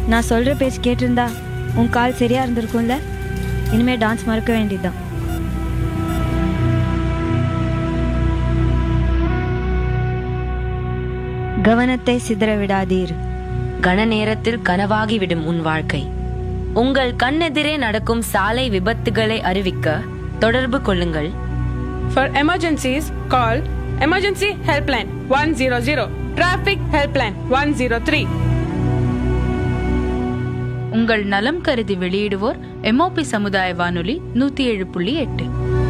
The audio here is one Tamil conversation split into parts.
நான் சொல்கிற பேச்சு கேட்டிருந்தா உன் கால் சரியாக இருந்திருக்கும்ல இனிமேல் டான்ஸ் மறக்க வேண்டியதுதான் கவனத்தை சிதற விடாதீர் கன நேரத்தில் கனவாகிவிடும் உன் வாழ்க்கை உங்கள் கண்ணெதிரே நடக்கும் சாலை விபத்துகளை அறிவிக்க தொடர்பு கொள்ளுங்கள் For emergencies, call Emergency Helpline 100, Traffic Helpline 103. உங்கள் நலம் கருதி வெளியிடுவோர் எம்ஓபி சமுதாய வானொலி நூத்தி ஏழு புள்ளி எட்டு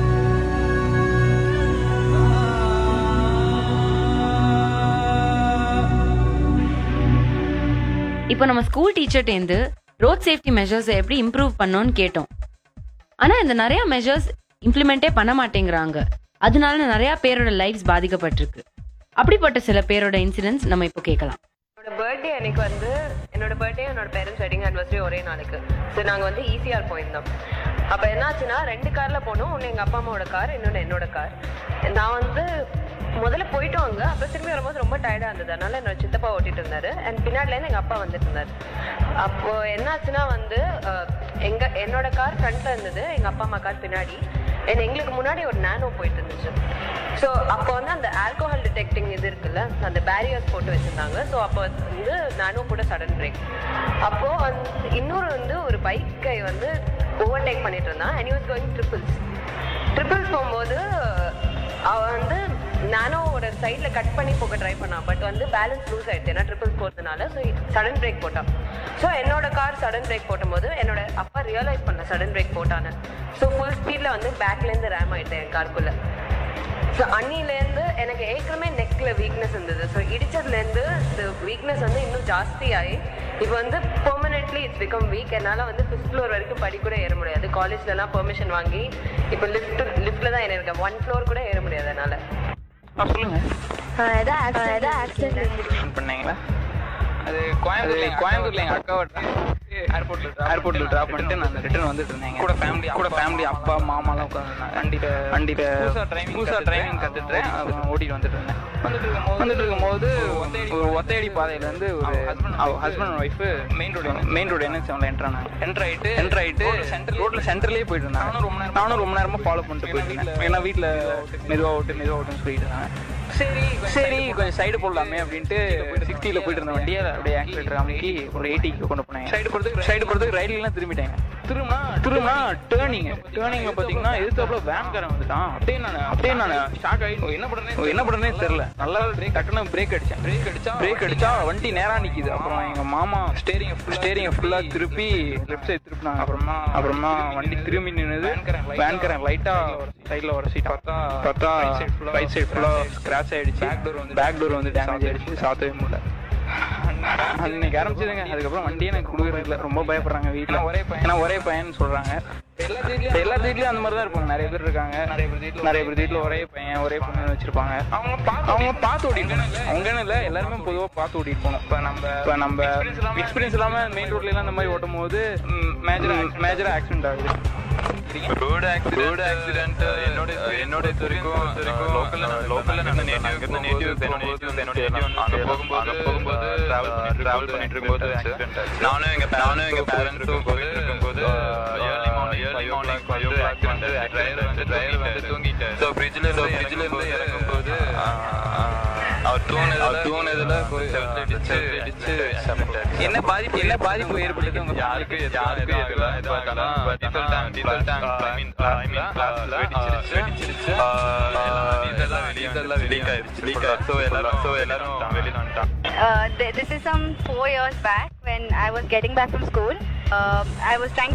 இப்போ நம்ம ஸ்கூல் டீச்சர்ட்டேந்து ரோட் சேஃப்டி மெஷர்ஸ் எப்படி இம்ப்ரூவ் பண்ணோம்னு கேட்டோம் ஆனா இந்த நிறைய மெஷர்ஸ் இம்ப்ளிமெண்டே பண்ண மாட்டேங்கிறாங்க அதனால நிறைய பேரோட லைஃப்ஸ் பாதிக்கப்பட்டிருக்கு அப்படிப்பட்ட சில பேரோட இன்சிடென்ட்ஸ் நம்ம இப்போ கேட்கலாம் என்னோட பர்த்டே அன்னைக்கு வந்து என்னோட பர்த்டே என்னோட பேரண்ட்ஸ் வெட்டிங் ஆனிவர்சரி ஒரே நாளுக்கு ஸோ நாங்கள் வந்து ஈசிஆர் போயிருந்தோம் அப்போ என்னாச்சுன்னா ரெண்டு காரில் போனோம் ஒன்று எங்கள் அப்பா அம்மாவோட கார் இன்னொன்று என்னோட கார் நான் வந்து முதல்ல போயிட்டு வாங்க அப்புறம் திரும்பி வரும்போது ரொம்ப டயர்டாக இருந்தது அதனால என்னோட சித்தப்பா ஓட்டிட்டு இருந்தாரு அண்ட் பின்னாடிலேருந்து எங்கள் அப்பா வந்துட்டு இருந்தாரு அப்போ என்னாச்சுன்னா வந்து அஹ், எங்க என்னோட கார் ஃப்ரண்ட்ல இருந்தது எங்கள் அப்பா அம்மா கார் பின்னாடி and எங்களுக்கு முன்னாடி ஒரு நானோ போயிட்டு இருந்துச்சு ஸோ அப்போ வந்து அந்த ஆல்கோஹால் டிடெக்டிங் இது இருக்குல்ல அந்த பேரியர்ஸ் போட்டு வச்சிருந்தாங்க ஸோ அப்போ வந்து நானோ கூட சடன் பிரேக் அப்போ வந்து இன்னொரு வந்து ஒரு பைக்கை வந்து ஓவர்டேக் பண்ணிட்டு இருந்தான் and use going triples triples போகும்போது அவன் வந்து நானோவோட சைடில் கட் பண்ணி போக ட்ரை பண்ணான் பட் வந்து பேலன்ஸ் லூஸ் ஆயிடுச்சு ஏன்னா ட்ரிபிள்ஸ் போகிறதுனால ஸோ சடன் பிரேக் போட்டான் ஸோ என்னோட கார் சடன் பிரேக் போடும்போது என்னோட அப்பா ரியலைஸ் பண்ண சடன் பிரேக் போட்டான்னு ஸோ ஃபுல் ஸ்பீடில் வந்து பேக்லேருந்து ரேம் ஆயிட்டேன் என் காருக்குள்ளே ஸோ அன்னிலேருந்து எனக்கு ஏற்கனவே நெக்கில் வீக்னஸ் இருந்தது ஸோ இடிச்சதுலேருந்து இந்த வீக்னஸ் வந்து இன்னும் ஜாஸ்தி ஆகி இப்போ வந்து பெர்மனெண்ட்லி இட்ஸ் பிகம் வீக் என்னால் வந்து ஃபிஃப்த் ஃப்ளோர் வரைக்கும் படி கூட ஏற முடியாது காலேஜ்லலாம் பெர்மிஷன் வாங்கி இப்போ லிஃப்ட் லிஃப்ட்டில் தான் ஏற இருக்கேன் ஒன் ஃப்ளோர் கூட ஏற முடியாது என்னால் ஆ சொல்லுங்க ஃபோன் பண்ணீங்களா அது கோயம்புத்தூர்ல கோயம்புத்தூர்ல எங்க அக்காவை ஏர்போர்ட்ல ஏர்போர்ட்ல டிராப் பண்ணிட்டு நான் ரிட்டர்ன் வந்துட்டு இருந்தேன் கூட ஃபேமிலி கூட ஃபேமிலி அப்பா மாமாலாம் உட்காந்துருந்தாங்க வண்டியில வண்டியில புதுசா டிரைவிங் புதுசா டிரைவிங் கத்துட்டு அப்புறம் ஓட்டிட்டு வந்துட்டு இருந்தேன் வந்துட்டு இருக்கும்போது ஒரு ஒத்தையடி பாதையில இருந்து ஒரு husband wife main road main road என்ன செவன்ல என்டர் ஆனாங்க என்டர் ஆயிட்டு என்டர் ஆயிட்டு ரோட்ல சென்டர்லயே போயிட்டு இருந்தாங்க நானும் ரொம்ப நேரமா ஃபாலோ பண்ணிட்டு போயிட்டு இருந்தேன் ஏன்னா வீட்டுல மெதுவா ஓட்டு மெதுவா ஓட்டுன்னு சொல்லிட்டு இருந்தாங்க சரி சரி கொஞ்சம் சைடு போடலாமே அப்படின்ட்டு சிக்ஸ்டியில் போயிட்டு இருந்த வண்டியை அப்படியே ஆக்சிலேட்டர் அமைக்கி ஒரு எயிட்டிக்கு கொண்டு போனாங்க சைடு போடுறதுக்கு சைடு போடுறதுக்கு ரைட்லாம் திரும்பிட்டாங்க திரும்பினா திரும்பினா டேர்னிங் டேர்னிங்ல பாத்தீங்கன்னா எதிர்த்தாப்புல வேன்காரன் வந்துட்டான் அப்படியே நான் அப்படியே நான் ஷாக் ஆகி என்ன பண்றேன் என்ன பண்றேனே தெரியல நல்லா பிரேக் டக்குனு பிரேக் அடிச்சேன் பிரேக் அடிச்சா பிரேக் அடிச்சா வண்டி நேரா நிக்குது அப்புறம் எங்க மாமா ஸ்டேரிங் ஸ்டேரிங் ஃபுல்லா திருப்பி லெஃப்ட் சைடு திருப்பினாங்க அப்புறமா அப்புறமா வண்டி திரும்பி நின்னுது வேன்காரன் லைட்டா சைடுல ஒரு சீட் பார்த்தா பார்த்தா ரைட் சைடு ஃபுல்லா ஸ்கிராச் ஆயிடுச்சு பேக் டோர் வந்து பேக் டோர் வந்து டேமேஜ் ஆயிடுச்சு சாத்தவே முடியல அன்னைக்கு ஆரம்பிச்சதுங்க அதுக்கப்புறம் வண்டியே எனக்கு கொடுக்குறது இல்ல ரொம்ப பயப்படுறாங்க வீட்டுல ஒரே பையன் ஏன்னா ஒரே பையன் சொல்றாங்க எல்லா வீட்லயும் அந்த மாதிரி தான் இருப்பாங்க நிறைய பேர் இருக்காங்க நிறைய பேர் வீட்டுல நிறைய பேர் வீட்டுல ஒரே பையன் ஒரே பொண்ணு வச்சிருப்பாங்க அவங்க அவங்க பார்த்து ஓடிட்டு போகணும் அவங்கன்னு இல்ல எல்லாருமே பொதுவா பார்த்து ஓடிட்டு போகணும் இப்ப நம்ம இப்ப நம்ம எக்ஸ்பீரியன்ஸ் இல்லாம மெயின் ரோட்ல எல்லாம் இந்த மாதிரி ஓட்டும் போது மேஜரா மேஜரா ஆக்சிடென்ட் ஆகுது ரோடு ஆக்சிடென்ட் ரோடு ஆக்சிடென்ட் என்னோட என்னோட இது வரைக்கும் லோக்கல்ல லோக்கல்ல நான் நேட்டிவ் அங்க நேட்டிவ் என்னோட நேட்டிவ் என்னோட அங்க போகும்போது போகும்போது டிராவல் டிராவல் பண்ணிட்டு இருக்கும்போது ஆக்சிடென்ட் நானும் எங்க நானும் எங்க பேரண்ட்ஸும் போயிட்டு இருக்கும்போது ஏர்லி மார்னிங் ஏர்லி மார்னிங் வந்து ஆக்சிடென்ட் டிரைவர் வந்து டிரைவர் வந்து தூங்கிட்டாரு சோ பிரிட்ஜ்ல இருந்து பிரிட்ஜ்ல இருந்து இறங்கும்போது அவர் தூணதுல தூணதுல போய் இடிச்சு இடிச்சு என்ன பாதிப்பு என்ன பாதிப்பு ஏற்பட்டது உங்க யாருக்கு யாருக்கு எதுல எதுவாகல diesel tank diesel tank I mean I mean கிளாஸ்ல வெடிச்சிருச்சு வெடிச்சிருச்சு இதெல்லாம் வெளிய இதெல்லாம் லீக் ஆயிருச்சு லீக் ஆயிருச்சு சோ எல்லாரும் சோ எல்லாரும் வெளிய வந்துட்டாங்க Uh, th- this is some four years back when I was getting back from school. Um I was trying